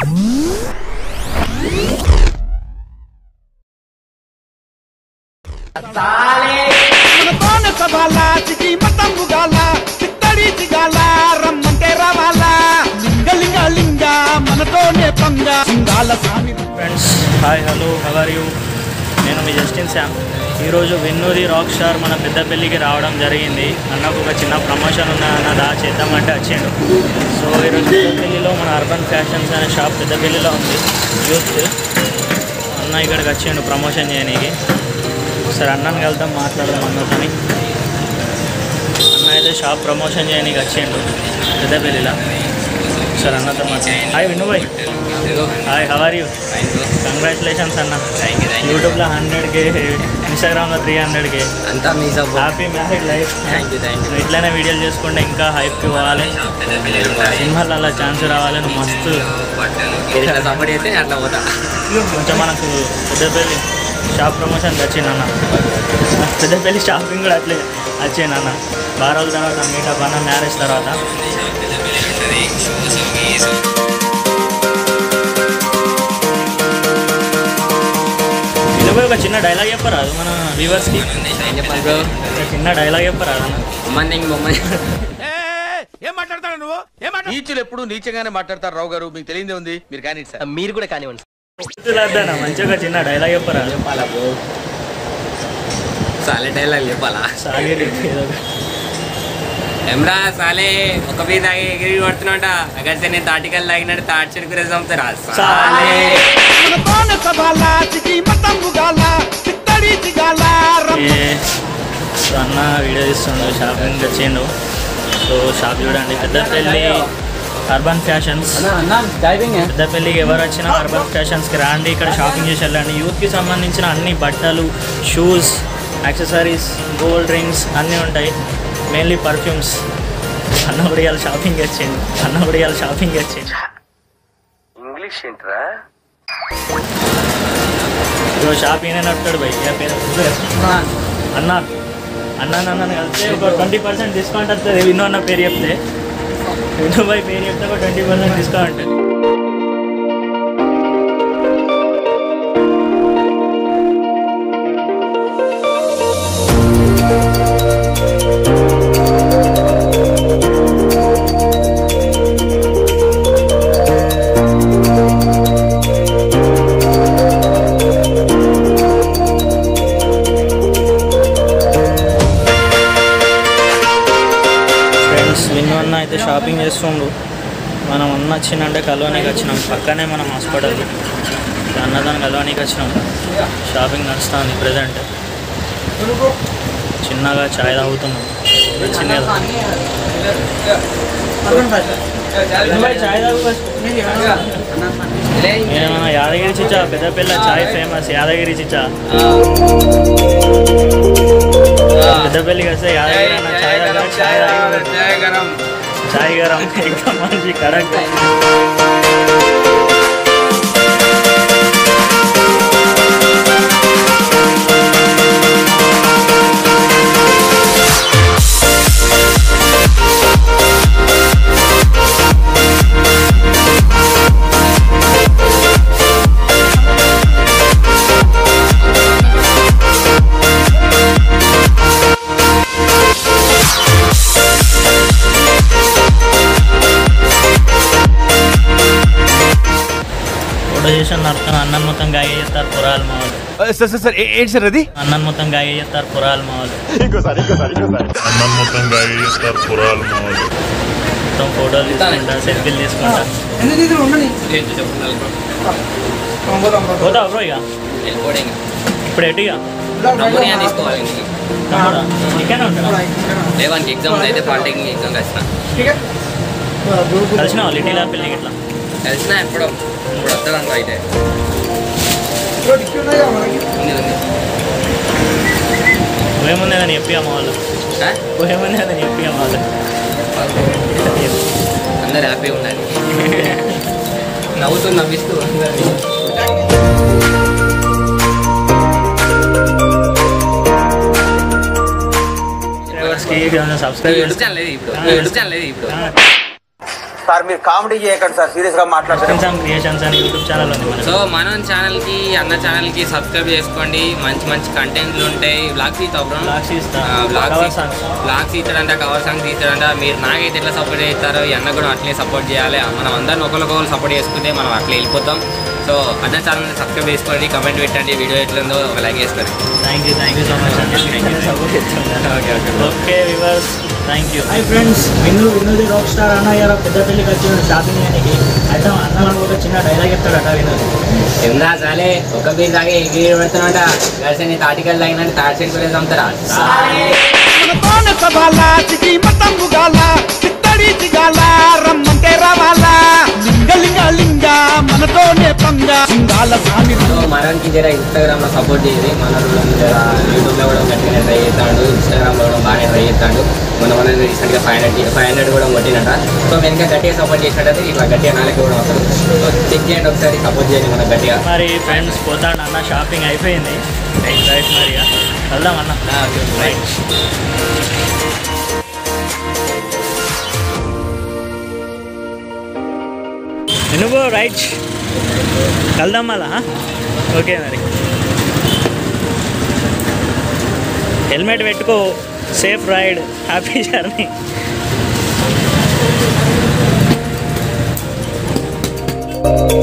మనతోనే సవాలా చికి మతంబు గాల చిత్తడి చిగాల రమ్మంటే రావాలా లింగ లింగ లింగ మనతోనే పంగ సింగాల స్వామి friends hi hello how are you నేను మీ జస్టిన్ శామ్ ఈరోజు వెన్నూరి రాక్ స్టార్ మన పెద్దపల్లికి రావడం జరిగింది అన్నకు ఒక చిన్న ప్రమోషన్ ఉన్న అన్న దా చేద్దామంటే వచ్చిండు సో ఈరోజు పెద్దపల్లిలో మన అర్బన్ ఫ్యాషన్స్ అనే షాప్ పెద్దపల్లిలో ఉంది యూత్ అన్న ఇక్కడికి వచ్చిండు ప్రమోషన్ చేయడానికి సరే అన్నని వెళ్దాం మాట్లాడదాం అన్నతోని అన్న అయితే షాప్ ప్రమోషన్ చేయడానికి వచ్చిండు పెద్దపల్లిలో సరే అన్నతో మాట్లాడు హాయ్ విను భాయ్ హాయ్ హవర్ యూ కంగ్రాచులేషన్స్ అన్న యూట్యూబ్లో హండ్రెడ్ కే ఇన్స్టాగ్రామ్లో త్రీ హండ్రెడ్ కే అంతా మీ support happy marriage life thank you thank నువ్వు ఇట్లనే వీడియోలు చేసుకుంటే ఇంకా హైప్కి పోవాలి సినిమాల్లో అలా ఛాన్స్ రావాలి నువ్వు మస్తు మీరు ఇట్లా సపోర్ట్ చేస్తే నేను అట్లా పోతా కొంచెం మనకు పెద్దపల్లి షాప్ ప్రమోషన్ వచ్చిందన్న పెద్దపల్లి షాపింగ్ కూడా అట్లే వచ్చిందన్న బాగా రోజుల తర్వాత మీటప్ అన్న మ్యారేజ్ తర్వాత ఇది ఒక చిన్న డైలాగ్ చెప్పరాదు మన వ్యూవర్స్కి ఏం చెప్పాలి బ్రో ఒక చిన్న డైలాగ్ చెప్పరాదు అన్న బొమ్మని ఇంక బొమ్మని ఏం మాట్లాడతాడు నువ్వు ఏం మాట్లాడు నీచులు ఎప్పుడు నీచంగానే మాట్లాడతారు రావు గారు మీకు తెలియదే ఉంది మీరు కానీ సార్ మీరు కూడా కానివ్వండి గుర్తులేద్దన్న మంచిగా ఒక చిన్న డైలాగ్ చెప్పరాదు చెప్పాలా బ్రో సాలే డైలాగ్ చెప్పాలా సాగేది ఏదో ఒకటి. ఎమ్రా సాలే ఒక మీద ఎగిరి కొడుతున్నాట అగర్తే నేను తాటికల్ తాగినట్టు తాటి చెడుకునే చంపుతారా సాలే మనతోనే సవాలా చికి మతంబు గాల చిత్తడి చిగాల ఏ సో అన్న వీడియో తీస్తుండు షాపింగ్ వచ్చిండు సో షాప్ చూడండి పెద్దపల్లి అర్బన్ ఫ్యాషన్స్ పెద్దపల్లికి ఎవరు వచ్చినా అర్బన్ ఫ్యాషన్స్కి రాండి ఇక్కడ షాపింగ్ చేసి వెళ్ళండి యూత్కి సంబంధించిన అన్ని బట్టలు షూస్ యాక్సెసరీస్ గోల్డ్ రింగ్స్ అన్నీ ఉంటాయి మెయిన్లీ పర్ఫ్యూమ్స్ అన్న ఉడియాల షాపింగ్ వచ్చిండు అన్న ఉడియాల షాపింగ్ వచ్చిండు ఇంగ్లీష్ ఏంట్రా ఇదో షాప్ ఈయన నడుపుతాడు బై ఏ పేరు అన్న అన్న నన్ను కలిస్తే ఒక ట్వంటీ పర్సెంట్ డిస్కౌంట్ వస్తుంది వినో అన్న పేరు చెప్తే వినో బై పేరు చెప్తే ఒక twenty percent discount friends Vinnu అన్న అయితే షాపింగ్ చేస్తుండు మనం అన్న వచ్చిందంటే కలవనీకి వచ్చినాం పక్కనే మన హాస్పిటల్ అన్నదాన్ని కలవనీకి వచ్చినాం షాపింగ్ నడుస్తుంది ప్రజెంట్ చిన్నగా చాయ్ తాగుతున్నాం వచ్చింది కదా విన్ను భాయ్, చాయ్ తాగు first. ఏమన్నా యాదగిరి చిచ్చా పెద్దపల్లి చాయ్ ఫేమస్ యాదగిరి చిచ్చా పెద్దపల్లికి వస్తే యాదగిరి అన్న చాయ్ తాగా చాయ్ తాగి చాయ్ గరం ఇంకా మంచి కడక్ ఫోటో చేసిన నడుతున్న అన్నం మొత్తం గాయ చేస్తారు పురాలు మా వాళ్ళు సార్ సార్ సార్ ఏంటి సార్ అది అన్నం మొత్తం గాయ చేస్తారు పురాలు మా వాళ్ళు అన్నం మొత్తంగా వేస్తారు పురాలు మామూలు మొత్తం ఫోటోలు తీసుకుంటా సెల్ఫీలు తీసుకుంటా ఏంటో చెప్తున్నారు బ్రో పోతావు బ్రో ఇక వెళ్ళిపోవడం ఇప్పుడు ఎటు ఇక రమ్మని అని తీసుకోవాలి ఇంటికి తమ్ముడా? ఇక్కడనే ఉంటాడా లేవానికి ఎగ్జామ్స్ అయితే పాలిటెక్నిక్ ఎగ్జామ్ కలిసిన కలిసిన వాళ్ళు ఇటీలా పెళ్ళికి ఇట్లా కలిసిన ఎప్పుడో ఇప్పుడు వస్తాను అయితే ఉంది ఉంది నువ్వేముంది అని చెప్పి అమ్మ వాళ్ళు ఆ? నువ్వేముంది అని చెప్పి అమ్మ వాళ్ళు అందరు హ్యాపీగా ఉండాలి నవ్వుతూ నవ్విస్తూ అందరినీ. సబ్స్క్రైబర్స్కి సబ్స్క్రైబ్ యూట్యూబ్ ఛానల్ లేదు ఇప్పుడు యూట్యూబ్ ఛానల్ లేదు ఇప్పుడు సార్ మీరు కామెడీ చేయకండి సార్ సీరియస్ గా మాట్లాడుతున్నారు జస్టిన్ క్రియేషన్స్ అని యూట్యూబ్ ఛానల్ ఉంది మనకి సో మనం ఛానల్కి అన్న ఛానల్కి సబ్స్క్రైబ్ చేసుకోండి మంచి మంచి కంటెంట్లు ఉంటాయి బ్లాగ్స్ ఇస్తాం బ్రో బ్లాగ్స్ ఇస్తా బ్లాగ్స్ కవర్ సాంగ్స్ బ్లాగ్స్ ఇస్తాడంట కవర్ సాంగ్స్ ఇస్తాడంట మీరు నాకైతే ఎట్లా సపోర్ట్ చేస్తారో ఈ అన్న కూడా అట్లే సపోర్ట్ చేయాలి మనం అందరం ఒకరికొకరు సపోర్ట్ చేసుకుంటే మనం అట్లా వెళ్ళిపోతాం సో అన్న ఛానల్ని సబ్స్క్రైబ్ చేసుకోండి కమెంట్ పెట్టండి వీడియో ఎట్లుందో ఒక లైక్ చేసుకోండి thank you thank you so much అండి thank you support okay okay okay viewers thank you hi friends Vinnu విన్నోది రాక్ స్టార్ అన్న ఇవాళ పెద్ద పెళ్లికి వచ్చిన షాపింగ్ చేయడానికి అయితే అన్న మనకు ఒక చిన్న డైలాగ్ చెప్తాడట వినోద్ ఎందా సాలే ఒక బీర్ తాగి ఎగిరి పెడుతున్నాడ కలిసి తాటికల్ తాగినట్టు తాటి చెట్టు కూడా చంపుతారా మనతోనే సవాలా చికి మతంబు గాల చిత్తడి చిగాల రమ్మంటే రావాలా లింగ లింగ లింగ మనతోనే పంగ సింగాల సామి సో మనకి జర ఇన్స్టాగ్రామ్ లో సపోర్ట్ చేసి మన జర యూట్యూబ్ లో కూడా గట్టిగా ట్రై చేస్తాడు ఇన్స్టాగ్రామ్ లో కూడా బాగానే ట్రై చేస్తాడు మన మన రీసెంట్ గా ఫైవ్ హండ్రెడ్ ఫైవ్ హండ్రెడ్ కూడా కొట్టినట సో వెనక గట్టిగా సపోర్ట్ చేసినట్టయితే ఇట్లా గట్టిగా నాలుగు కూడా వస్తారు సో చెక్ చేయండి ఒకసారి సపోర్ట్ చేయండి మన గట్టిగా మరి ఫ్రెండ్స్ పోతాడు అన్న షాపింగ్ అయిపోయింది రైట్ రైట్ మరి ఇక. వెళ్దాం అన్న రైట్ నువ్వు రైట్ వెళ్దాం మళ్ళా ఓకే మరి హెల్మెట్ పెట్టుకో సేఫ్ రైడ్ హ్యాపీ జర్నీ సింగాల